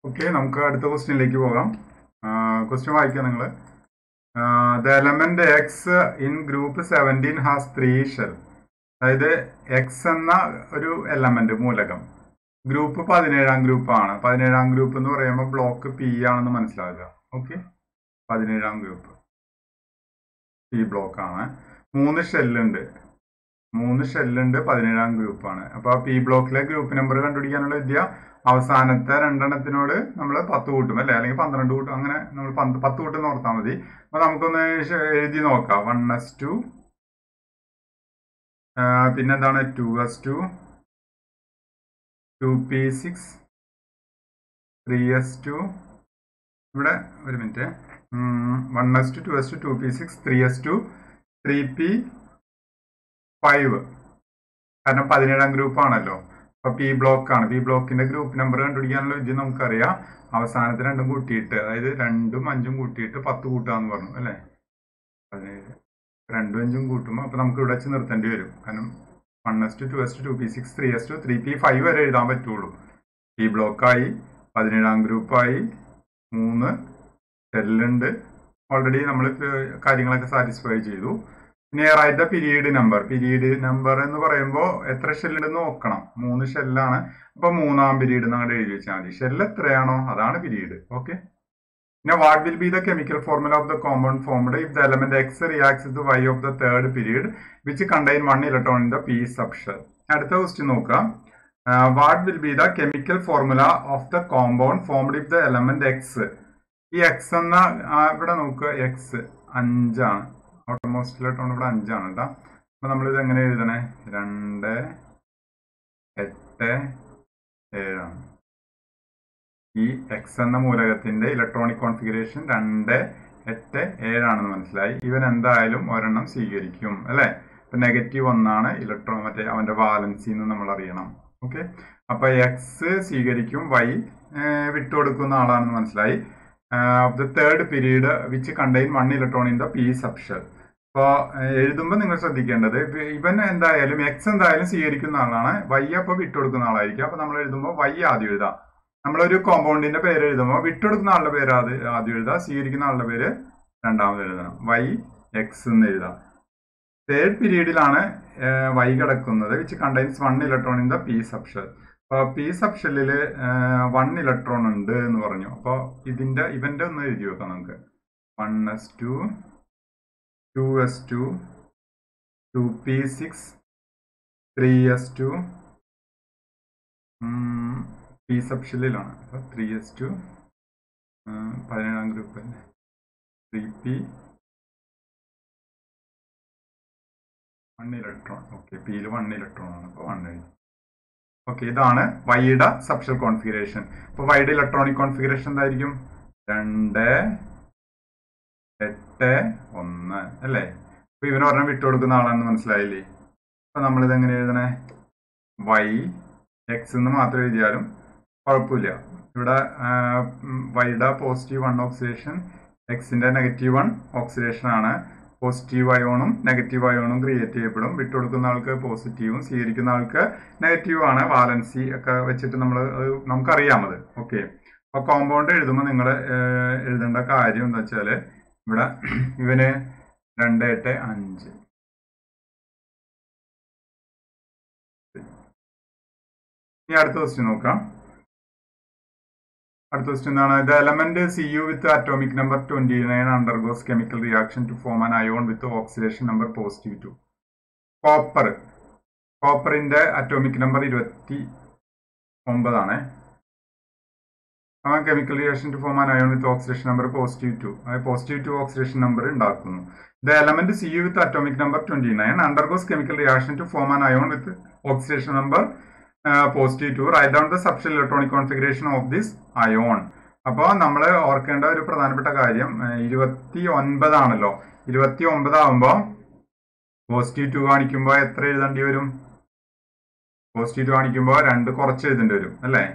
okay നമുക്ക് അടുത്ത ക്വസ്റ്റ്യനിലേക്ക് പോകാം ക്വസ്റ്റ്യൻ വായിക്കാം നിങ്ങൾ the element X in group seventeen has three shell അതായത് എക്സ് എന്ന ഒരു എലമെന്റ് മൂലകം ഗ്രൂപ്പ് പതിനേഴാം ഗ്രൂപ്പാണ് പതിനേഴാം ഗ്രൂപ്പ് എന്ന് പറയുമ്പോൾ ബ്ലോക്ക് പി ആണെന്ന് മനസ്സിലാക്കുക ഓക്കെ പതിനേഴാം ഗ്രൂപ്പ് പി ബ്ലോക്ക് ആണ് മൂന്ന് ഷെല്ലുണ്ട് മൂന്ന് ഷെല്ലുണ്ട് പതിനേഴാം ഗ്രൂപ്പാണ് അപ്പൊ ആ പി ബ്ലോക്കിലെ ഗ്രൂപ്പ് നമ്പർ കണ്ടുപിടിക്കാനുള്ള വിദ്യ അവസാനത്തെ രണ്ടെണ്ണത്തിനോട് നമ്മൾ പത്ത് കൂട്ടും അല്ലെ അല്ലെങ്കിൽ പന്ത്രണ്ട് കൂട്ടും അങ്ങനെ നമ്മൾ പത്ത് കൂട്ടും ഓർത്താൽ മതി അപ്പൊ നമുക്കൊന്ന് ഷ- എഴുതി നോക്കാം വൺ എസ് ടു പിന്നെന്താണ് two S two two P six three S two ഇവിടെ ഒരു minute one S two two S two two P six three S two three P five കാരണം പതിനേഴാം ഗ്രൂപ്പ് ആണല്ലോ അപ്പൊ പി ബ്ലോക്ക് ആണ് P ബ്ലോക്കിന്റെ group number കണ്ടുപിടിക്കാനുള്ള വിദ്യ നമുക്കറിയാം അവസാനത്തെ രണ്ടും കൂട്ടിയിട്ട് അതായത് രണ്ടും അഞ്ചും കൂട്ടിയിട്ട് പത്ത് കൂട്ടാന്ന് പറഞ്ഞു അല്ലേ പതിനേഴ് രണ്ടും അഞ്ചും കൂട്ടുമ്പോൾ അപ്പൊ നമുക്ക് ഇവിടെ വെച്ച് നിർത്തേണ്ടി വരും കാരണം one S two two S two two P six three S two three P five വരെ എഴുതാൻ പറ്റുള്ളൂ പി ബ്ലോക്കായി പതിനേഴാം ഗ്രൂപ്പായി മൂന്ന് ഷെല്ലുണ്ട് ഓൾറെഡി നമ്മൾ കാര്യങ്ങളൊക്കെ സാറ്റിസ്ഫൈ ചെയ്തു ഇനി right the period number period number എന്ന് പറയുമ്പോൾ എത്ര ഷെല്ലുണ്ടെന്ന് നോക്കണം മൂന്ന് ഷെല്ലാണ് അപ്പൊ മൂന്നാം പീരീഡ് എന്നങ്ങോട്ട് എഴുതി വെച്ചാൽ മതി ഷെല്ല് എത്രയാണോ അതാണ് പീരീഡ് ഓക്കെ പിന്നെ what will be the chemical formula of the compound formed if the element X reacts with Y of the third period which contain one electron in the P subshell അടുത്ത question നോക്കാം what will be the chemical formula of the compound formed if the element X ഈ X എന്ന ആ, ഇവിടെ നോക്കുക X അഞ്ചാണ് ഓട്ടോമോസ്റ്റ് electron ഇവിടെ അഞ്ചാണ് കേട്ടോ അപ്പൊ നമ്മളിത് എങ്ങനെ എഴുതണേ രണ്ട് എട്ട് ഏഴാണ് ഈ എക്സ് എന്ന മൂലകത്തിന്റെ ഇലക്ട്രോണിക് കോൺഫിഗറേഷൻ രണ്ട് എട്ട് ഏഴാണെന്ന് മനസ്സിലായി ഇവൻ എന്തായാലും ഒരെണ്ണം സ്വീകരിക്കും അല്ലെ ഇപ്പൊ നെഗറ്റീവ് ഒന്നാണ് ഇലക്ട്രോൺ മറ്റേ അവന്റെ വാലൻസി എന്ന് നമ്മൾ അറിയണം ഓക്കെ അപ്പൊ എക്സ് സ്വീകരിക്കും വൈ വിട്ടുകൊടുക്കുന്ന ആളാണെന്ന് മനസ്സിലായി of the third period which contain one electron in the P subshell അപ്പോൾ എഴുതുമ്പോൾ നിങ്ങൾ ശ്രദ്ധിക്കേണ്ടത് ഇപ്പ- ഇവൻ എന്തായാലും എക്സ് എന്തായാലും സ്വീകരിക്കുന്ന ആളാണ് വൈ അപ്പോൾ വിട്ടുകൊടുക്കുന്ന ആളായിരിക്കും അപ്പൊ നമ്മൾ എഴുതുമ്പോൾ വൈ ആദ്യം എഴുതാം നമ്മളൊരു കോമ്പൗണ്ടിന്റെ പേര് എഴുതുമ്പോൾ വിട്ടുകൊടുക്കുന്ന ആളുടെ പേര് ആദ്യ- ആദ്യം എഴുതാം സ്വീകരിക്കുന്ന ആളുടെ പേര് രണ്ടാമത് എഴുതണം വൈ എക്സ് എന്ന് എഴുതാം തേർഡ് പീരീഡിലാണ് വൈ കിടക്കുന്നത് which contains one electron in the P subshell അപ്പോൾ പി സബ്ഷെല്ലില് വൺ ഇലക്ട്രോൺ ഉണ്ട് എന്ന് പറഞ്ഞു അപ്പോൾ ഇതിന്റെ ഇവന്റെ ഒന്ന് എഴുതി വെക്കാം നമുക്ക് one S two two S two two P six three S two P സബ്ഷെല്ലിലാണ് അപ്പോൾ ത്രീ എസ് ടു പതിനേഴാം ഗ്രൂപ്പ് അല്ലേ three P one electron okay പിയിൽ വൺ ഇലക്ട്രോൺ ആണ് അപ്പോൾ വൺ എഴുതി ഓക്കെ ഇതാണ് വൈയുടെ സബ്ഷൽ കോൺഫിഗറേഷൻ അപ്പോൾ വൈയുടെ ഇലക്ട്രോണിക് കോൺഫിഗറേഷൻ എന്തായിരിക്കും രണ്ട് എട്ട് ഒന്ന് അല്ലേ അപ്പൊ ഇവന് ഒരെണ്ണം വിട്ടുകൊടുക്കുന്ന ആളാണെന്ന് മനസ്സിലായില്ലേ അപ്പൊ നമ്മളിത് എങ്ങനെ എഴുതണേ വൈ എക്സ് എന്ന് മാത്രം എഴുതിയാലും കുഴപ്പമില്ല ഇവിടെ വൈയുടെ പോസിറ്റീവ് വൺ ഓക്സിഡേഷൻ എക്സിന്റെ നെഗറ്റീവ് വൺ ഓക്സിഡേഷൻ ആണ് പോസിറ്റീവ് അയോണും നെഗറ്റീവ് അയോണും ക്രിയേറ്റ് ചെയ്യപ്പെടും വിട്ടുകൊടുക്കുന്ന ആൾക്ക് പോസിറ്റീവും സ്വീകരിക്കുന്ന ആൾക്ക് നെഗറ്റീവ് ആണ് വാലൻസി ഒക്കെ വെച്ചിട്ട് നമ്മൾ നമുക്കറിയാം അത് ഓക്കെ അപ്പൊ കോമ്പൗണ്ട് എഴുതുമ്പോൾ നിങ്ങൾ എഴുതേണ്ട കാര്യം എന്താ വെച്ചാല് ഇവിടെ ഇവന് രണ്ട് എട്ട് അഞ്ച് ഇനി അടുത്ത ക്വസ്റ്റ്യൻ നോക്കാം അടുത്ത ക്വസ്റ്റ്യൻ എന്താണ് the element C U with atomic number twenty nine undergoes chemical reaction to form an ion with oxidation number positive two copper കോപ്പറിന്റെ അറ്റോമിക് നമ്പർ ഇരുപത്തി ഒമ്പതാണ് ആ chemical reaction to form an ion with oxidation number positive two അതായത് positive two oxidation number ഉണ്ടാക്കുന്നു the element C U with atomic number twenty nine undergoes chemical reaction to form an ion with oxidation number positive to right down the subshell electronic configuration of this ion അപ്പോൾ നമ്മൾ ഓർക്കേണ്ട ഒരു പ്രധാനപ്പെട്ട കാര്യം ഇരുപത്തി ഒൻപതാണല്ലോ ഇരുപത്തി ഒമ്പതാകുമ്പോൾ positive two കാണിക്കുമ്പോൾ എത്ര എഴുതേണ്ടി വരും പോസിറ്റീവ് ടു കാണിക്കുമ്പോൾ രണ്ട് കുറച്ച് എഴുതേണ്ടി വരും അല്ലേ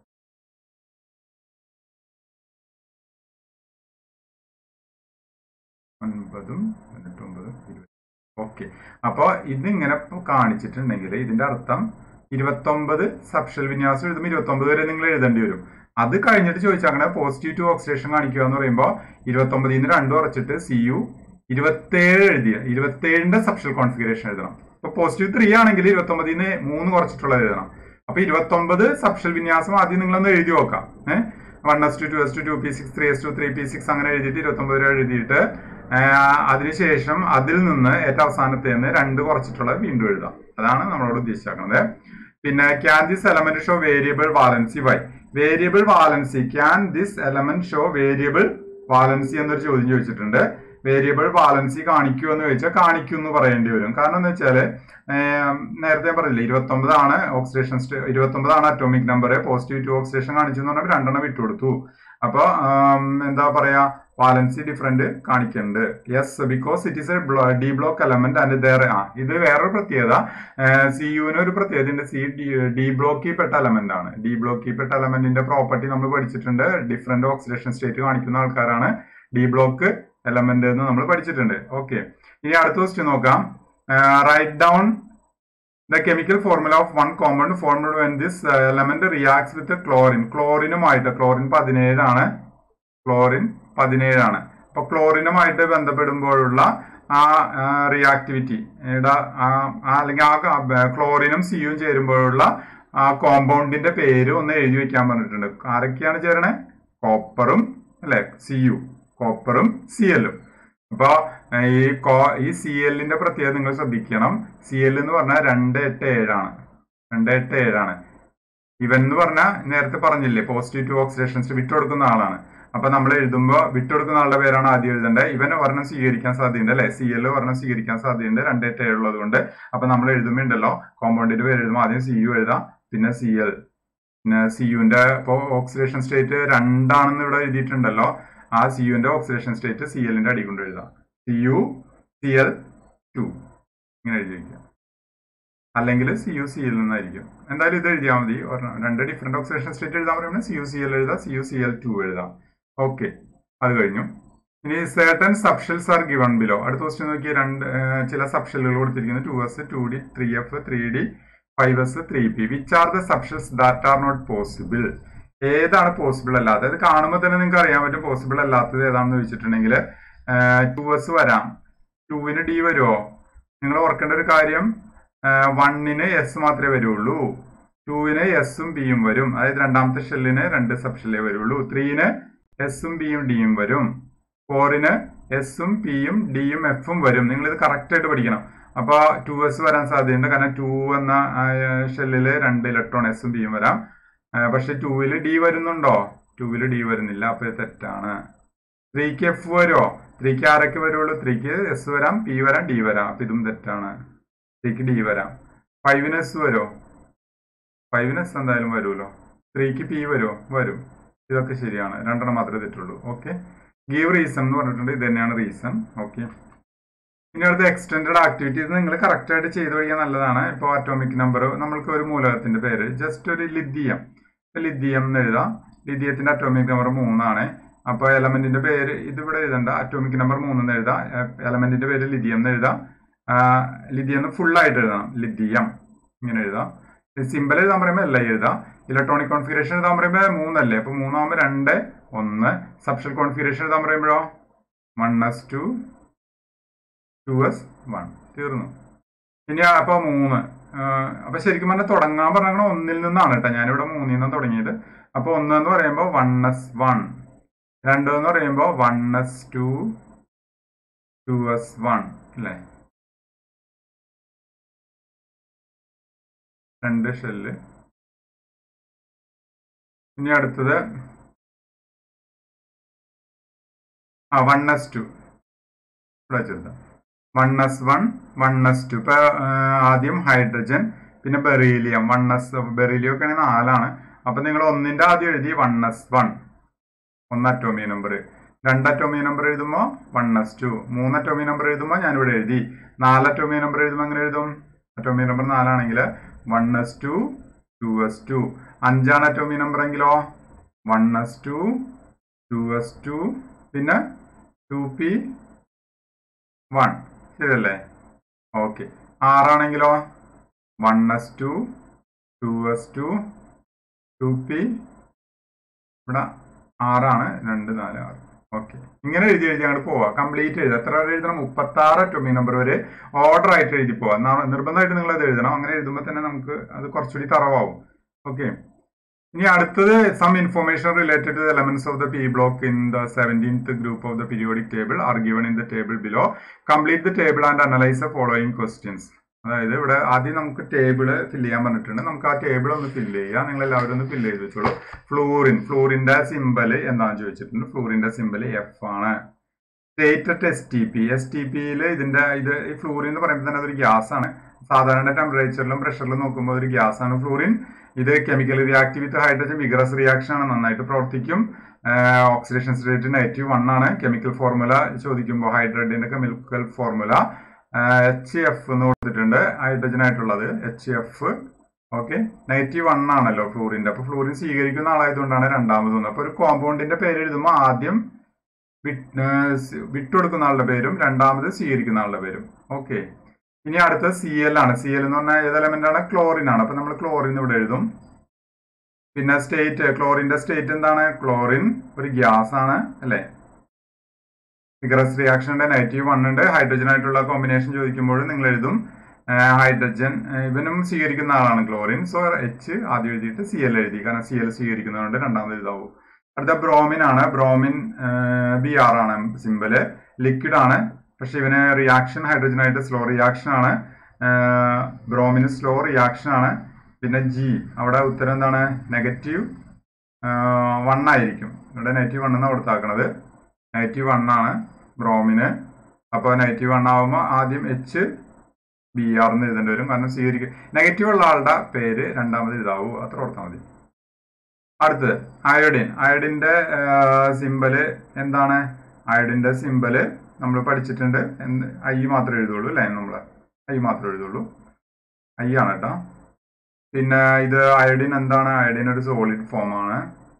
ഒൻപതും പതിനെട്ട് ഒമ്പതും ഇരുപത് ഓക്കെ അപ്പോൾ ഇതിങ്ങനെ ഇപ്പൊ കാണിച്ചിട്ടുണ്ടെങ്കിൽ ഇതിന്റെ അർത്ഥം ഇരുപത്തൊമ്പത് സബ്ഷൽ വിന്യാസം എഴുതുമ്പോൾ ഇരുപത്തൊമ്പത് വരെ നിങ്ങൾ എഴുതേണ്ടി വരും അത് കഴിഞ്ഞിട്ട് ചോദിച്ചാൽ അങ്ങനെ പോസിറ്റീവ് ടു ഓക്സിഡേഷൻ കാണിക്കുക എന്ന് പറയുമ്പോൾ ഇരുപത്തൊമ്പതിൽ നിന്ന് രണ്ട് കുറച്ചിട്ട് സി യു ഇരുപത്തേഴ് എഴുതിയ ഇരുപത്തേഴിന്റെ സബ്ഷൽ കോൺഫിഗറേഷൻ എഴുതണം ഇപ്പൊ പോസിറ്റീവ് ത്രീ ആണെങ്കിൽ ഇരുപത്തൊമ്പതിൽ നിന്ന് മൂന്ന് കുറച്ചിട്ടുള്ളത് എഴുതണം അപ്പൊ ഇരുപത്തൊമ്പത് സബ്ഷൽ വിന്യാസം ആദ്യം നിങ്ങളൊന്ന് എഴുതി നോക്കാം ഏഹ് one S two two S two two P six three S two three P six അങ്ങനെ എഴുതിയിട്ട് ഇരുപത്തൊമ്പത് രൂപ എഴുതിയിട്ട് അതിനുശേഷം അതിൽ നിന്ന് ഏറ്റവും അവസാനത്തെ നിന്ന് രണ്ട് കുറച്ചിട്ടുള്ളത് വീണ്ടും എഴുതാം അതാണ് നമ്മളോട് ഉദ്ദേശിക്കുന്നത് പിന്നെ can this element show variable valency why variable valency can this element show variable valency എന്നൊരു ചോദ്യം ചോദിച്ചിട്ടുണ്ട് വേരിയബിൾ വാലൻസി കാണിക്കൂ എന്ന് ചോദിച്ചാൽ കാണിക്കൂ എന്ന് പറയേണ്ടി വരും കാരണം എന്താ വെച്ചാല് നേരത്തെ പറഞ്ഞില്ലേ ഇരുപത്തൊമ്പതാണ് ഓക്സിഡേഷൻ ഇരുപത്തൊമ്പതാണ് atomic number positive two oxidation കാണിച്ചു എന്ന് പറഞ്ഞാൽ രണ്ടെണ്ണം വിട്ടുകൊടുത്തു അപ്പൊ എന്താ പറയാ വാലൻസി ഡിഫറെന്റ് കാണിക്കുന്നുണ്ട് yes because it is a D block element and ദർ ആ ഇത് വേറൊരു പ്രത്യേകത സി യുവിന് ഒരു പ്രത്യേകത ഉണ്ട് സി ഡി ബ്ലോക്കിൽ പെട്ട എലമെന്റ് ആണ് ഡി ബ്ലോക്കിൽ പെട്ട എലമെന്റിന്റെ പ്രോപ്പർട്ടി നമ്മൾ പഠിച്ചിട്ടുണ്ട് ഡിഫറെന്റ് ഓക്സിഡേഷൻ സ്റ്റേറ്റ് കാണിക്കുന്ന ആൾക്കാരാണ് ഡി ബ്ലോക്ക് എലമെന്റ് എന്ന് നമ്മൾ പഠിച്ചിട്ടുണ്ട് ഓക്കെ ഇനി അടുത്ത ക്വസ്റ്റ്യൻ നോക്കാം write down the chemical formula of one compound formula when this element reacts with chlorine ക്ലോറിനുമായിട്ട് ക്ലോറിൻ പതിനേഴാണ് ക്ലോറിൻ പതിനേഴാണ് അപ്പൊ ക്ലോറിനുമായിട്ട് ബന്ധപ്പെടുമ്പോഴുള്ള ആ റിയാക്ടിവിറ്റി അല്ലെങ്കിൽ ആ ക്ലോറിനും സിയും ചേരുമ്പോഴുള്ള ആ കോമ്പൗണ്ടിന്റെ പേര് ഒന്ന് എഴുതി വെക്കാൻ പറഞ്ഞിട്ടുണ്ട് ആരൊക്കെയാണ് ചേരണേ കോപ്പറും അല്ലെ സിയു കോപ്പറും സി എല്ലും അപ്പൊ ഈ കോ ഈ സി എല്ലിന്റെ പ്രത്യേകത നിങ്ങൾ ശ്രദ്ധിക്കണം സി എൽ എന്ന് പറഞ്ഞാൽ രണ്ട് എട്ട് ഏഴാണ് രണ്ട് എട്ട് ഏഴാണ് ഇവൻ എന്ന് പറഞ്ഞാൽ നേരത്തെ പറഞ്ഞില്ലേ പോസിറ്റീവ് ടു ഓക്സിഡേഷൻസ് വിട്ടുകൊടുക്കുന്ന ആളാണ് അപ്പൊ നമ്മൾ എഴുതുമ്പോൾ വിട്ടുകൊടുക്കുന്ന ആളുടെ പേരാണ് ആദ്യം എഴുതേണ്ടത് ഇവൻ ഒരെണ്ണം സ്വീകരിക്കാൻ സാധ്യതയുണ്ട് അല്ലെ സി എൽ ഒരെണ്ണം സ്വീകരിക്കാൻ സാധ്യതയുണ്ട് രണ്ട് എട്ട് ഏഴുള്ളത് കൊണ്ട് അപ്പൊ നമ്മൾ എഴുതുമ്പോൾ ഉണ്ടല്ലോ കോമ്പൗണ്ടിന്റെ പേര് എഴുതുമ്പോൾ ആദ്യം സി യു എഴുതാം പിന്നെ സി എൽ പിന്നെ സി യുവിന്റെ ഇപ്പോ ഓക്സിഡേഷൻ സ്റ്റേറ്റ് രണ്ടാണെന്ന് ഇവിടെ എഴുതിയിട്ടുണ്ടല്ലോ ആ സി യുവിന്റെ ഓക്സിഡേഷൻ സ്റ്റേറ്റ് സി എല്ലിന്റെ അടി കൊണ്ട് എഴുതാം C U C L two ഇങ്ങനെ എഴുതി വയ്ക്കാം അല്ലെങ്കിൽ സി യു സി എൽ എന്നായിരിക്കും എന്തായാലും ഇത് എഴുതിയാൽ മതി രണ്ട് ഡിഫറെന്റ് ഓക്സിഡേഷൻ സ്റ്റേറ്റ് എഴുതാൻ പറയുമ്പോൾ സി യു സി എൽ എഴുതാം C U C L two എഴുതാം ഓക്കെ അത് കഴിഞ്ഞു ഇനി certain subshells are given below അടുത്ത ക്വസ്റ്റ്യൻ നോക്കിയാൽ രണ്ട് ചില സബ്ഷെല്ലുകൾ കൊടുത്തിരിക്കുന്നു two S two D three F three D five S three P which are the subshells that are not possible ഏതാണ് പോസിബിൾ അല്ലാത്തത് ഇത് കാണുമ്പോൾ തന്നെ നിങ്ങൾക്ക് അറിയാൻ പറ്റും പോസിബിൾ അല്ലാത്തത് ഏതാണെന്ന് ചോദിച്ചിട്ടുണ്ടെങ്കിൽ ടു എസ് വരാം ടുവിന് ഡി വരുമോ നിങ്ങൾ ഓർക്കേണ്ട ഒരു കാര്യം വണ്ണിന് എസ് മാത്രമേ വരുള്ളൂ ടുവിന് എസും ബിയും വരും അതായത് രണ്ടാമത്തെ ഷെല്ലിന് രണ്ട് സബ് ഷെല്ലേ വരുള്ളൂ ത്രീന് എസും ബിയും ഡിയും വരും ഫോറിന് എസും പിയും ഡിയും എഫും വരും നിങ്ങൾ ഇത് കറക്റ്റ് ആയിട്ട് പഠിക്കണം അപ്പൊ ടു എസ് വരാൻ സാധ്യതയുണ്ട് കാരണം ടു എന്ന ഷെല്ലില് രണ്ട് ഇലക്ട്രോൺ എസും ബിയും വരാം പക്ഷെ ടൂവില് ഡി വരുന്നുണ്ടോ ടൂവില് ഡി വരുന്നില്ല അപ്പൊ ഇത് തെറ്റാണ് ത്രീക്ക് എഫ് വരുമോ ത്രീക്ക് ആരൊക്കെ വരുള്ളൂ ത്രീക്ക് എസ് വരാം പി വരാം ഡി വരാം അപ്പൊ ഇതും തെറ്റാണ് ത്രീക്ക് ഡി വരാം ഫൈവിന് എസ് വരുമോ ഫൈവിന് എസ് എന്തായാലും വരുമല്ലോ ത്രീക്ക് പി വരുമോ വരും ഇതൊക്കെ ശരിയാണ് രണ്ടെണ്ണം മാത്രമേ തെറ്റുള്ളൂ ഓക്കെ ഗീവ് റീസൺ എന്ന് പറഞ്ഞിട്ടുണ്ട് ഇത് തന്നെയാണ് റീസൺ ഓക്കെ ഇനി അടുത്ത എക്സ്റ്റെൻഡഡ് ആക്ടിവിറ്റീസ് നിങ്ങൾ കറക്റ്റ് ആയിട്ട് ചെയ്തു കഴിയാൻ നല്ലതാണ് ഇപ്പോൾ അറ്റോമിക് നമ്പർ നമ്മൾക്ക് ഒരു മൂലകത്തിന്റെ പേര് ജസ്റ്റ് ഒരു ലിഥിയം ലിഥിയം എന്ന് എഴുതാം ലിഥിയത്തിന്റെ അറ്റോമിക് നമ്പർ മൂന്നാണ് അപ്പോൾ എലമെന്റിന്റെ പേര് ഇതിവിടെ എഴുതണ്ട അറ്റോമിക് നമ്പർ മൂന്നെന്ന് എഴുതാം എലമെന്റിന്റെ പേര് ലിഥിയം എന്ന് എഴുതാം ലിഥിയം എന്ന് ഫുൾ ആയിട്ട് എഴുതണം ലിഥിയം ഇങ്ങനെ എഴുതാം സിമ്പിൾ എഴുതാൻ പറയുമ്പോൾ എല്ലാം എഴുതാം ഇലക്ട്രോണിക് കോൺഫിഗറേഷൻ എഴുതാൻ പറയുമ്പോൾ മൂന്നല്ലേ അപ്പൊ മൂന്നാകുമ്പോൾ രണ്ട് ഒന്ന് സബ്ഷൽ കോൺഫിഗറേഷൻ എഴുതാൻ പറയുമ്പോഴോ one S two two S one തീർന്നു ഇനി അപ്പൊ മൂന്ന് അപ്പൊ ശരിക്കും പറഞ്ഞാൽ തുടങ്ങാൻ പറഞ്ഞാൽ ഒന്നിൽ നിന്നാണ് കേട്ടോ ഞാനിവിടെ മൂന്നിൽ നിന്നാണ് തുടങ്ങിയത് അപ്പൊ ഒന്ന് എന്ന് പറയുമ്പോൾ വൺ എസ് വൺ രണ്ട് എന്ന് പറയുമ്പോൾ one S two two S one അല്ലേ രണ്ട് ഷെല്ല് ഇനി അടുത്തത് ആ വൺ എസ് ടു ഇവിടെ വെച്ചെടുത്താം one S one one S two ഇപ്പൊ ആദ്യം ഹൈഡ്രജൻ പിന്നെ ബെറീലിയം വൺ എസ് ബെറീലിയം ഒക്കെ ആണെങ്കിൽ നാലാണ് അപ്പൊ നിങ്ങൾ ഒന്നിന്റെ ആദ്യം എഴുതി വൺ എസ് വൺ ഒന്ന് അറ്റോമിയ നമ്പർ രണ്ട് അറ്റോമിയ നമ്പർ എഴുതുമ്പോൾ വൺ എസ് ടു മൂന്ന് അറ്റോമിയ നമ്പർ എഴുതുമ്പോൾ ഞാനിവിടെ എഴുതി നാല് അറ്റോമിയ നമ്പർ എഴുതുമ്പോൾ എങ്ങനെ എഴുതും അറ്റോമിയ നമ്പർ നാലാണെങ്കിൽ one S two two S two അഞ്ചാണ് അറ്റോമിയ നമ്പർ എങ്കിലോ one S two two S two പിന്നെ ടു പി വൺ ശരിയല്ലേ ഓക്കെ ആറാണെങ്കിലോ one S two two S two two P ഇവിടെ ആറാണ് രണ്ട് നാല് ആറ് ഓക്കെ ഇങ്ങനെ എഴുതി എഴുതി അങ്ങോട്ട് പോവാം കംപ്ലീറ്റ് എഴുതുക എത്ര വരെ എഴുതണം മുപ്പത്തി ആറ് ടൊമി നമ്പർ വരെ ഓർഡർ ആയിട്ട് എഴുതി പോവാം നിർബന്ധമായിട്ട് നിങ്ങൾ അത് എഴുതണം അങ്ങനെ എഴുതുമ്പോൾ തന്നെ നമുക്ക് അത് കുറച്ചുകൂടി തറവാവും ഓക്കെ ഇനി അടുത്തത് some information related to elements of the P block in the seventeenth group of the periodic table are given in the table below complete the table and analyse the following questions അതായത് ഇവിടെ ആദ്യം നമുക്ക് table fill ചെയ്യാൻ പറഞ്ഞിട്ടുണ്ട് നമുക്ക് ആ table ഒന്ന് fill ചെയ്യാം നിങ്ങൾ എല്ലാവരും ഒന്ന് ഫില്ല് ചെയ്ത് വെച്ചോളൂ ഫ്ലൂറിൻ ഫ്ലൂറിന്റെ സിമ്പൽ എന്താണെന്ന് ചോദിച്ചിട്ടുണ്ട് ഫ്ലൂറിന്റെ സിമ്പൽ എഫ് ആണ് stated S T P S T പിയിൽ ഇതിന്റെ ഇത് ഈ ഫ്ലൂറിൻ എന്ന് പറയുമ്പോൾ തന്നെ അതൊരു ഗ്യാസ് ആണ് സാധാരണ ടെമ്പറേച്ചറിലും പ്രഷറിലും നോക്കുമ്പോൾ ഒരു ഗ്യാസ് ആണ് ഫ്ലൂറിൻ ഇത് chemical react with hydrogen vigorous reaction ആണ് നന്നായിട്ട് പ്രവർത്തിക്കും ഓക്സിഡേഷൻ സ്റ്റേറ്റ് നെഗറ്റീവ് വൺ ആണ് കെമിക്കൽ ഫോർമുല ചോദിക്കുമ്പോൾ ഹൈഡ്രജന്റെ കെമിക്കൽ ഫോർമുല എച്ച് എഫ് എന്ന് കൊടുത്തിട്ടുണ്ട് ഹൈഡ്രജൻ ആയിട്ടുള്ളത് H F okay negative one ആണല്ലോ ഫ്ലൂറിന്റെ അപ്പൊ ഫ്ലൂറിൻ സ്വീകരിക്കുന്ന ആളായതുകൊണ്ടാണ് രണ്ടാമത് വന്നത് അപ്പൊ ഒരു കോമ്പൗണ്ടിന്റെ പേര് എഴുതുമ്പോൾ ആദ്യം വിട്ടുകൊടുക്കുന്ന ആളുടെ പേരും രണ്ടാമത് സ്വീകരിക്കുന്ന ആളുടെ പേരും ഓക്കെ ഇനി അടുത്ത സി എൽ ആണ് സി എൽ എന്ന് പറഞ്ഞാൽ ഏത് എലമെന്റ് ആണ് ക്ലോറിൻ ആണ് അപ്പൊ നമ്മൾ ക്ലോറിൻ ഇവിടെ എഴുതും പിന്നെ സ്റ്റേറ്റ് ക്ലോറിന്റെ സ്റ്റേറ്റ് എന്താണ് ക്ലോറിൻ ഒരു ഗ്യാസ് ആണ് അല്ലെ വിഗ്രസ് റിയാക്ഷന്റെ നെഗറ്റീവ് വൺ ഉണ്ട് ഹൈഡ്രജൻ ആയിട്ടുള്ള കോമ്പിനേഷൻ ചോദിക്കുമ്പോൾ നിങ്ങൾ എഴുതും ഹൈഡ്രജൻ ഇവനും സ്വീകരിക്കുന്ന ആളാണ് ക്ലോറിൻ സോ എച്ച് ആദ്യം എഴുതിയിട്ട് സി എൽ എഴുതി കാരണം സി എൽ സ്വീകരിക്കുന്നതുകൊണ്ട് രണ്ടാമത് എഴുതാവൂ അടുത്ത ബ്രോമിൻ ആണ് ബ്രോമിൻ ബി ആർ ആണ് സിമ്പല് ലിക്വിഡ് ആണ് പക്ഷെ ഇവന് റിയാക്ഷൻ ഹൈഡ്രജൻ ആയിട്ട് സ്ലോ റിയാക്ഷൻ ആണ് ബ്രോമിന് സ്ലോ റിയാക്ഷൻ ആണ് പിന്നെ ജി അവിടെ ഉത്തരം എന്താണ് നെഗറ്റീവ് വൺ ആയിരിക്കും ഇവിടെ നെഗറ്റീവ് വൺ എന്നാണ് കൊടുത്താക്കണത് നെഗറ്റീവ് വൺ ആണ് ബ്രോമിന് അപ്പോൾ നെഗറ്റീവ് വൺ ആകുമ്പോൾ ആദ്യം എച്ച് ബി ആർ എന്ന് എഴുതേണ്ടി വരും കാരണം സ്വീകരിക്കുക നെഗറ്റീവ് ഉള്ള ആളുടെ പേര് രണ്ടാമത് എഴുതാവൂ അത്ര കൊടുത്താൽ മതി അടുത്തത് അയോഡിൻ അയോഡിന്റെ സിമ്പല് എന്താണ് അയോഡിന്റെ സിമ്പല് നമ്മൾ പഠിച്ചിട്ടുണ്ട് എന്ത് ഐ മാത്രമേ എഴുതുള്ളൂ അല്ലേ നമ്മൾ ഐ മാത്രമേ എഴുതുള്ളൂ ഐ ആണ് കേട്ടോ പിന്നെ ഇത് അയോഡിൻ എന്താണ് അയോഡിൻ ഒരു സോളിഡ് ഫോം ആണ്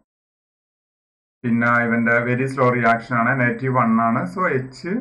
പിന്നെ ഇവന്റെ വെരി സ്ലോ റിയാക്ഷൻ ആണ് നെഗറ്റീവ് വൺ ആണ് സോ എച്ച്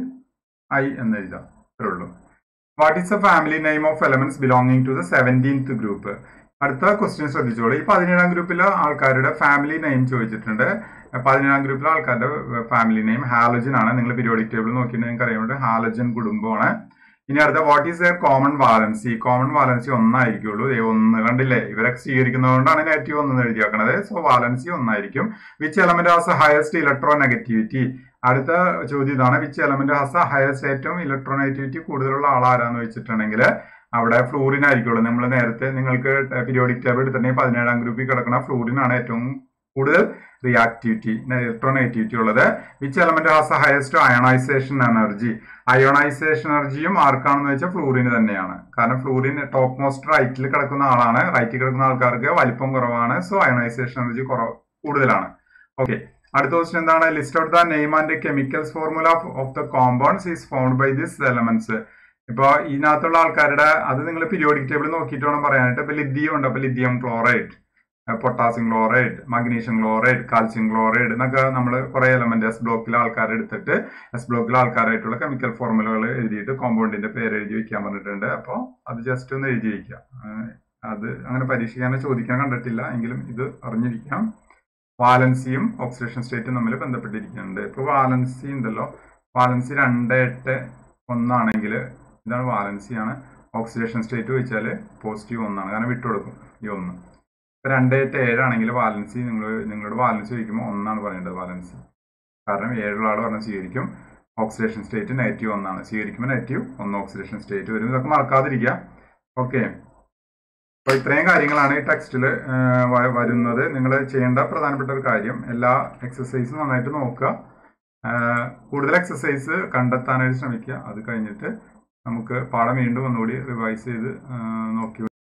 ഐ എന്ന് എഴുതാം ഇത്രേ ഉള്ളൂ what is the family name of elements belonging to the seventeenth group അടുത്ത ക്വസ്റ്റ്യൻ ശ്രദ്ധിച്ചോളൂ ഈ പതിനേഴാം ഗ്രൂപ്പിലെ ആൾക്കാരുടെ ഫാമിലി നെയിം ചോദിച്ചിട്ടുണ്ട് പതിനേഴാം ഗ്രൂപ്പിലെ ആൾക്കാരുടെ ഫാമിലി നെയിം ഹാലജൻ ആണ് നിങ്ങൾ പീരിയോഡിക് ടേബിൾ നോക്കിയിട്ട് നിങ്ങൾക്ക് അറിയാൻ ഹാലജൻ കുടുംബമാണ് ഇനി അടുത്ത what is their common valency common valency ഒന്നായിരിക്കുള്ളൂ ഒന്ന് കണ്ടില്ലേ ഇവരൊക്കെ സ്വീകരിക്കുന്നതുകൊണ്ടാണ് നെഗറ്റീവ് ഒന്നെന്ന് എഴുതി വെക്കണത് സോ വാലൻസി ഒന്നായിരിക്കും which element has highest electronegativity അടുത്ത ചോദ്യം ഇതാണ് വിച്ച് എലമെന്റ് ഹാസ് ഹയസ്റ്റ് ഏറ്റവും ഇലക്ട്രോ നെഗറ്റിവിറ്റി കൂടുതലുള്ള ആളാരാന്ന് വെച്ചിട്ടുണ്ടെങ്കിൽ അവിടെ ഫ്ലൂറിൻ ആയിരിക്കുള്ളൂ നമ്മൾ നേരത്തെ നിങ്ങൾക്ക് പീരിയോഡിക് ടേബിൾ എടുത്തിട്ടുണ്ടെങ്കിൽ പതിനേഴാം ഗ്രൂപ്പിൽ കിടക്കുന്ന ഫ്ലൂറിൻ ആണ് ഏറ്റവും കൂടുതൽ റിയാക്ടിവിറ്റി ഇലക്ട്രോ നെഗറ്റിവിറ്റി ഉള്ളത് which element has highest ionization energy ionization എനർജിയും ആർക്കാണെന്ന് വെച്ചാൽ ഫ്ലൂറിന് തന്നെയാണ് കാരണം ഫ്ലൂറിൻ ടോപ്പ് മോസ്റ്റ് റൈറ്റിൽ കിടക്കുന്ന ആളാണ് റൈറ്റിൽ കിടക്കുന്ന ആൾക്കാർക്ക് വലിപ്പം കുറവാണ് സോ അയണൈസേഷൻ എനർജി കുറവ് കൂടുതലാണ് ഓക്കെ അടുത്ത ക്വസ്റ്റൻ എന്താണ് list out the name and chemicals formula of the compounds is found by this elements ഇപ്പൊ ഇതിനകത്തുള്ള ആൾക്കാരുടെ അത് നിങ്ങൾ പീരിയോഡിക് ടേബിൾ നോക്കിയിട്ട് വേണം പറയാനായിട്ട് ഇപ്പൊ ലിഥിയം ഉണ്ട് അപ്പൊ lithium chloride potassium chloride magnesium chloride calcium chloride എന്നൊക്കെ നമ്മൾ കുറെ എലമെന്റ് എസ് ബ്ലോക്കിലെ ആൾക്കാർ എടുത്തിട്ട് എസ് ബ്ലോക്കിലെ ആൾക്കാരായിട്ടുള്ള കെമിക്കൽ ഫോർമുലകൾ എഴുതിയിട്ട് കോമ്പൗണ്ടിന്റെ പേര് എഴുതി വെക്കാൻ പറഞ്ഞിട്ടുണ്ട് അപ്പോൾ അത് ജസ്റ്റ് ഒന്ന് എഴുതി വയ്ക്കുക അത് അങ്ങനെ പരീക്ഷിക്കാൻ ചോദിക്കാൻ കണ്ടിട്ടില്ല എങ്കിലും ഇത് അറിഞ്ഞിരിക്കാം വാലൻസിയും ഓക്സിഡേഷൻ സ്റ്റേറ്റും തമ്മിൽ ബന്ധപ്പെട്ടിരിക്കുന്നുണ്ട് ഇപ്പോൾ വാലൻസി ഉണ്ടല്ലോ വാലൻസി രണ്ട് എട്ട് ഒന്നാണെങ്കിൽ ഇതാണ് വാലൻസി ആണ് ഓക്സിഡേഷൻ സ്റ്റേറ്റ് വെച്ചാൽ പോസിറ്റീവ് ഒന്നാണ് കാരണം വിട്ടുകൊടുക്കും ഈ ഒന്ന് ഇപ്പം രണ്ട് എട്ട് ഏഴാണെങ്കിൽ വാലൻസി നിങ്ങൾ നിങ്ങളോട് വാലൻസി ചോദിക്കുമ്പോൾ ഒന്നാണ് പറയേണ്ടത് വാലൻസി കാരണം ഏഴുള്ള ആൾ പറഞ്ഞാൽ സ്വീകരിക്കും ഓക്സിഡേഷൻ സ്റ്റേറ്റ് നെഗറ്റീവ് ഒന്നാണ് സ്വീകരിക്കുമ്പോൾ നെഗറ്റീവ് ഒന്ന് ഓക്സിഡേഷൻ സ്റ്റേറ്റ് വരും ഇതൊക്കെ മറക്കാതിരിക്കുക ഓക്കെ അപ്പോൾ ഇത്രയും കാര്യങ്ങളാണ് ഈ ടെക്സ്റ്റിൽ വരുന്നത് നിങ്ങൾ ചെയ്യേണ്ട പ്രധാനപ്പെട്ട ഒരു കാര്യം എല്ലാ എക്സസൈസും നന്നായിട്ട് നോക്കുക കൂടുതൽ എക്സസൈസ് കണ്ടെത്താനായിട്ട് ശ്രമിക്കുക അത് കഴിഞ്ഞിട്ട് നമുക്ക് പാഠം വീണ്ടും ഒന്നുകൂടി റിവൈസ് ചെയ്ത് നോക്കി